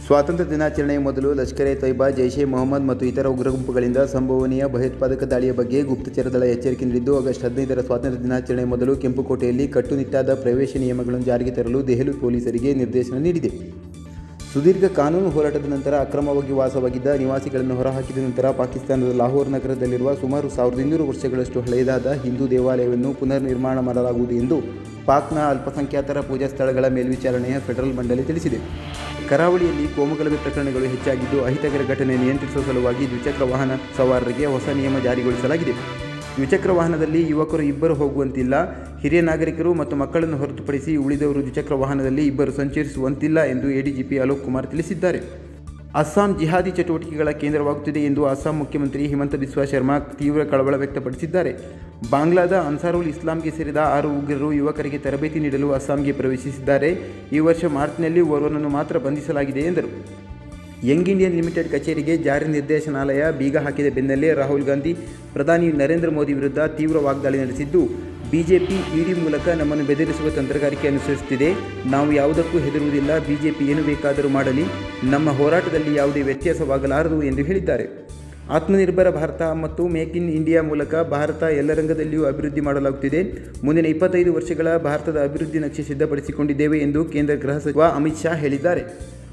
ಸ್ವಾತಂತ್ರ್ಯ ದಿನಾಚರಣೆಯ ಮೊದಲು ಲಷ್ಕರ್ ಎ ತೊಯ್ಬಾ ಜೈಷ್ ಎ ಮೊಹಮ್ಮದ್ ಮತ್ತು ಇತರ ಉಗ್ರ ಗುಂಪುಗಳಿಂದ ಸಂಭವನೀಯ ಭಯೋತ್ಪಾದಕ ದಾಳಿಯ ಬಗ್ಗೆ ಗುಪ್ತಚರ ದಳ ಎಚ್ಚರಿಕೆ ನೀಡಿದ್ದು ಆಗಸ್ಟ್ ಹದಿನೈದರ ಸ್ವಾತಂತ್ರ್ಯ ದಿನಾಚರಣೆಯ ಮೊದಲು ಕೆಂಪುಕೋಟೆಯಲ್ಲಿ ಕಟ್ಟುನಿಟ್ಟಾದ ಪ್ರವೇಶ ನಿಯಮಗಳನ್ನು ಜಾರಿಗೆ ತರಲು ದೆಹಲಿ ಪೊಲೀಸರಿಗೆ ನಿರ್ದೇಶನ ನೀಡಿದೆ ಸುದೀರ್ಘ ಕಾನೂನು ಹೋರಾಟದ ನಂತರ ಅಕ್ರಮವಾಗಿ ವಾಸವಾಗಿದ್ದ ನಿವಾಸಿಗಳನ್ನು ಹೊರಹಾಕಿದ ನಂತರ ಪಾಕಿಸ್ತಾನದ ಲಾಹೋರ್ ನಗರದಲ್ಲಿರುವ ಸುಮಾರು ಸಾವಿರದ ಇನ್ನೂರು ವರ್ಷಗಳಷ್ಟು ಹಳೆಯದಾದ ಹಿಂದೂ ದೇವಾಲಯವನ್ನು ಪುನರ್ ನಿರ್ಮಾಣ ಮಾಡಲಾಗುವುದು ಎಂದು ಪಾಕ್ನ ಅಲ್ಪಸಂಖ್ಯಾತರ ಪೂಜಾ ಸ್ಥಳಗಳ ಮೇಲ್ವಿಚಾರಣೆಯ ಫೆಡರಲ್ ಮಂಡಳಿ ತಿಳಿಸಿದೆ ಕರಾವಳಿಯಲ್ಲಿ ಕೋಮುಗಲಭೆ ಪ್ರಕರಣಗಳು ಹೆಚ್ಚಾಗಿದ್ದು ಅಹಿತಕರ ಘಟನೆ ನಿಯಂತ್ರಿಸುವ ಸಲುವಾಗಿ ದ್ವಿಚಕ್ರ ವಾಹನ ಸವಾರರಿಗೆ ಹೊಸ ನಿಯಮ ಜಾರಿಗೊಳಿಸಲಾಗಿದೆ ದ್ವಿಚಕ್ರ ವಾಹನದಲ್ಲಿ ಯುವಕರು ಇಬ್ಬರು ಹೋಗುವಂತಿಲ್ಲ ಹಿರಿಯ ನಾಗರಿಕರು ಮತ್ತು ಮಕ್ಕಳನ್ನು ಹೊರತುಪಡಿಸಿ ಉಳಿದವರು ದ್ವಿಚಕ್ರ ವಾಹನದಲ್ಲಿ ಇಬ್ಬರು ಸಂಚರಿಸುವಂತಿಲ್ಲ ಎಂದು ಎಡಿಜಿಪಿ ಅಲೋಕ್ ಕುಮಾರ್ ತಿಳಿಸಿದ್ದಾರೆ ಅಸ್ಸಾಂ ಜಿಹಾದಿ ಚಟುವಟಿಕೆಗಳ ಕೇಂದ್ರವಾಗುತ್ತಿದೆ ಎಂದು ಅಸ್ಸಾಂ ಮುಖ್ಯಮಂತ್ರಿ ಹಿಮಂತ ಬಿಸ್ವಾ ಶರ್ಮಾ ತೀವ್ರ ಕಳವಳ ವ್ಯಕ್ತಪಡಿಸಿದ್ದಾರೆ ಬಾಂಗ್ಲಾದ ಅನ್ಸಾರುಲ್ ಇಸ್ಲಾಂಗೆ ಸೇರಿದ ಆರು ಉಗ್ರರು ಯುವಕರಿಗೆ ತರಬೇತಿ ನೀಡಲು ಅಸ್ಸಾಂಗೆ ಪ್ರವೇಶಿಸಿದ್ದಾರೆ ಈ ವರ್ಷ ಮಾರ್ಚ್ನಲ್ಲಿ ಓರ್ವನನ್ನು ಮಾತ್ರ ಬಂಧಿಸಲಾಗಿದೆ ಎಂದರು ಯಂಗ್ ಇಂಡಿಯನ್ ಲಿಮಿಟೆಡ್ ಕಚೇರಿಗೆ ಜಾರಿ ನಿರ್ದೇಶನಾಲಯ ಬೀಗ ಹಾಕಿದ ಬೆನ್ನಲ್ಲೇ ರಾಹುಲ್ ಗಾಂಧಿ ಪ್ರಧಾನಿ ನರೇಂದ್ರ ಮೋದಿ ವಿರುದ್ಧ ತೀವ್ರ ವಾಗ್ದಾಳಿ ನಡೆಸಿದ್ದು ಬಿಜೆಪಿ ಇಡಿ ಮೂಲಕ ನಮ್ಮನ್ನು ಬೆದರಿಸುವ ತಂತ್ರಗಾರಿಕೆ ಅನುಸರಿಸುತ್ತಿದೆ ನಾವು ಯಾವುದಕ್ಕೂ ಹೆದರುವುದಿಲ್ಲ ಬಿಜೆಪಿ ಏನು ಬೇಕಾದರೂ ಮಾಡಲಿ ನಮ್ಮ ಹೋರಾಟದಲ್ಲಿ ಯಾವುದೇ ವ್ಯತ್ಯಾಸವಾಗಲಾರದು ಎಂದು ಹೇಳಿದ್ದಾರೆ ಆತ್ಮನಿರ್ಭರ ಭಾರತ ಮತ್ತು ಮೇಕ್ ಇನ್ ಇಂಡಿಯಾ ಮೂಲಕ ಭಾರತ ಎಲ್ಲ ರಂಗದಲ್ಲಿಯೂ ಅಭಿವೃದ್ಧಿ ಮಾಡಲಾಗುತ್ತಿದೆ ಮುಂದಿನ ಇಪ್ಪತ್ತೈದು ವರ್ಷಗಳ ಭಾರತದ ಅಭಿವೃದ್ಧಿ ನಕ್ಷೆ ಸಿದ್ಧಪಡಿಸಿಕೊಂಡಿದ್ದೇವೆ ಎಂದು ಕೇಂದ್ರ ಗೃಹ ಸಚಿವ ಅಮಿತ್ ಶಾ ಹೇಳಿದ್ದಾರೆ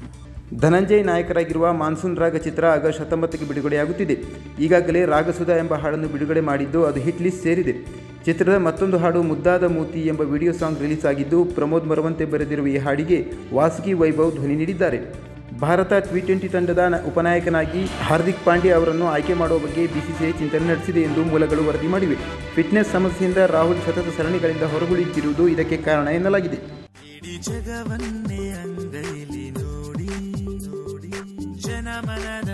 ಧನಂಜಯ್ ನಾಯಕರಾಗಿರುವ ಮಾನ್ಸೂನ್ ರಾಗ ಚಿತ್ರ ಆಗಸ್ಟ್ ಹತ್ತೊಂಬತ್ತಕ್ಕೆ ಬಿಡುಗಡೆಯಾಗುತ್ತಿದೆ ಈಗಾಗಲೇ ರಾಗಸುಧಾ ಎಂಬ ಹಾಡನ್ನು ಬಿಡುಗಡೆ ಮಾಡಿದ್ದು ಅದು ಹಿಟ್ ಲಿಸ್ಟ್ ಸೇರಿದೆ ಚಿತ್ರದ ಮತ್ತೊಂದು ಹಾಡು ಮುದ್ದಾದ ಮೂತಿ ಎಂಬ ವಿಡಿಯೋ ಸಾಂಗ್ ರಿಲೀಸ್ ಆಗಿದ್ದು ಪ್ರಮೋದ್ ಮರವಂತೆ ಬರೆದಿರುವ ಈ ಹಾಡಿಗೆ ವಾಸುಕಿ ವೈಭವ್ ಧ್ವನಿ ನೀಡಿದ್ದಾರೆ ಭಾರತ ಟಿ ಟ್ವೆಂಟಿ ತಂಡದ ನ- ಉಪನಾಯಕನಾಗಿ ಹಾರ್ದಿಕ್ ಪಾಂಡ್ಯ ಅವರನ್ನು ಆಯ್ಕೆ ಮಾಡುವ ಬಗ್ಗೆ ಬಿಸಿಸಿಐ ಚಿಂತನೆ ನಡೆಸಿದೆ ಎಂದು ಮೂಲಗಳು ವರದಿ ಮಾಡಿವೆ ಫಿಟ್ನೆಸ್ ಸಮಸ್ಯೆಯಿಂದ ರಾಹುಲ್ ಸತತ ಸರಣಿಗಳಿಂದ ಹೊರಗುಳಿಯುತ್ತಿರುವುದು ಇದಕ್ಕೆ ಕಾರಣ ಎನ್ನಲಾಗಿದೆ ಇಡೀ ಜಗವನ್ನೇ ಅಂಗೈಲಿ ನೋಡಿ ನೋಡಿ ಜನಮನದ